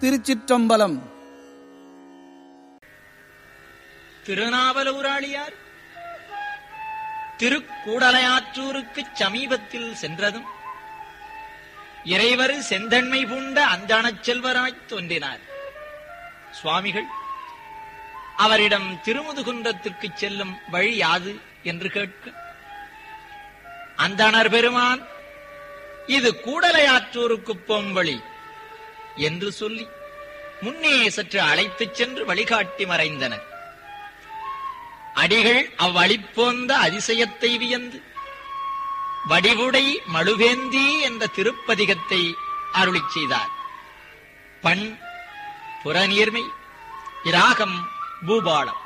திருச்சிற்றம்பலம் திருநாவலூராளியார் திருக்கூடலையாற்றூருக்குச் சமீபத்தில் சென்றதும் இறைவர் செந்தன்மை பூண்ட அந்தாணச் செல்வராய்த் தோன்றினார் சுவாமிகள் அவரிடம் திருமுதுகுன்றத்திற்குச் செல்லும் வழி யாது என்று கேட்க அந்தணர் பெருமான் இது கூடலையாற்றூருக்குப் போம் வழி என்று சொல்லி முன்னே சற்று அழைத்துச் சென்று வழிகாட்டி மறைந்தனர் அடிகள் அவ்வழிப்போந்த அதிசயத்தை வியந்து வடிவுடை மழுவேந்தி என்ற திருப்பதிகத்தை அருளிச் செய்தார் பண் புறநீர்மை இராகம் பூபாளம்